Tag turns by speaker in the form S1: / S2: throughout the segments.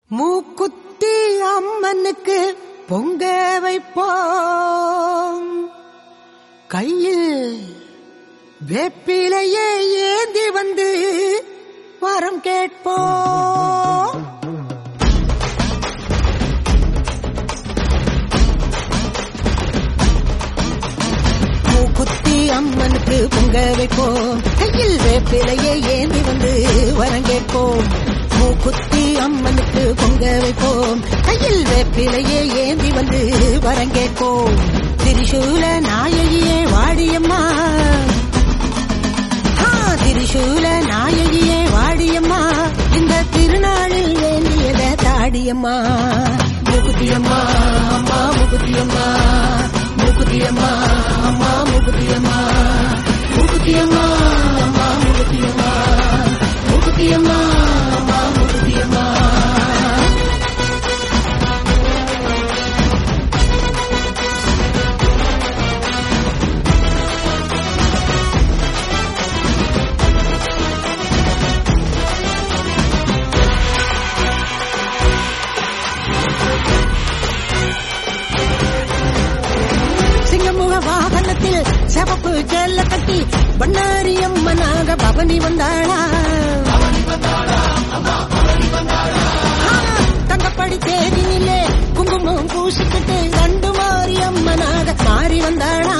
S1: மூக்குத்தி அம்மனுக்கு பொங்க வைப்போம் கையில் வேப்பிலையே ஏந்தி வந்து வரம் கேட்போம் மூக்குத்தி அம்மனுக்கு பொங்க வைப்போம் கையில் வேப்பிலையே ஏந்தி வந்து வரம் கேட்போம் மூக்குத்தி அம்மனுக்கு பொங்க வைப்போம் கையில் வேப்பிலையே ஏந்தி வந்து வரம் கேட்போம் திரிசூல நாயகியே வாடியம்மா ஆ, திரிசூல நாயகியே வாடியம்மா இந்த திருநாளில் வேண்டியத தாடியம்மா மூக்குத்தியம்மா அம்மா மூக்குத்தியம்மா மூக்குத்தியம்மா அம்மா மூக்குத்தியம்மா மூக்குத்தியம்மா அம்மா மூக்குத்தியம்மா மூக்குத்தியம்மா அம்மா மூக்குத்தியம்மா சிங்கமுக வாகனத்தில் சிவப்பு ஜெல்ல கட்டி பண்ணாரி அம்மனாக பவனி வந்தாளா ஆ, தங்கப்படி தேதியிலே குங்குமம் பூசிக்கிட்டு கண்டு மாறி அம்மனாக மாறி வந்தாளா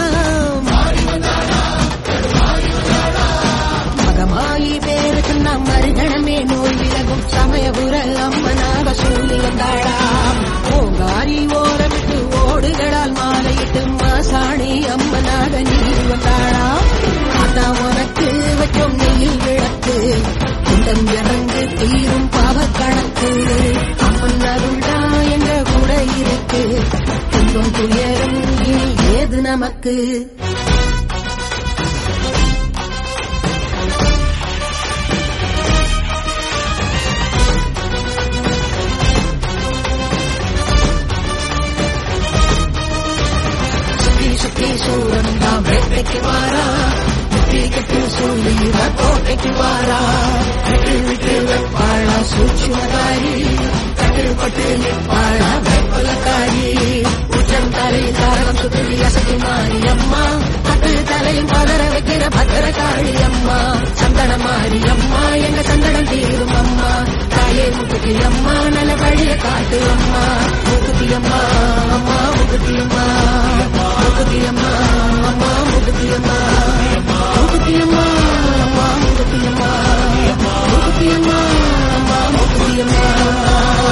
S1: மகமாயி பேருக்கு நாம் மறுகணமே நோய் விலகும் சமயபுர அம்மனாக சூழி வந்தாளா ஓங்காரி ஓரமிட்டு ஓடுகளால் மாலையிட்டு மாசாணி அம்மனாக நீர் வந்தாளா ஆத்தா உனக்கு வச்சோம் நெய்யில் விளக்கு குண்டம் இறங்கு தீரும் பாவ கணக்கு அம்மன் அருள்டா எங்க கூட இருக்கு துன்பம் துயரம் இனி ஏது நமக்கு சுத்தி சுத்தி சூரன் தான் வேட்டைக்கு வாரா முட்டி கட்டு சொல்லி கோட்டைக்கு வாரா விட்டு விட்டு வைப்பாளா சூட்சுமதாரி கட்டு பட்டு நிற்பாளா வெப்பலக்காரி உச்சம் தலை தாரம் சுத்தி அசதி மாறி அம்மா பட்டு தலையும் பதற வைக்கிற பத்திரகாளி அம்மா சந்தன மாறி அம்மா எங்க சந்தனம் தீரும் அம்மா தாயே முக்குத்தி அம்மா நல்ல வழிய காட்டு அம்மா முக்குத்தி அம்மா அம்மா முக்குத்தி அம்மா முக்குத்தி அம்மா அம்மா முக்குத்தி அம்மா முக்குத்தி அம்மா அம்மா முக்குத்தி அம்மா முக்குத்தி அம்மா அம்மா முக்குத்தி அம்மா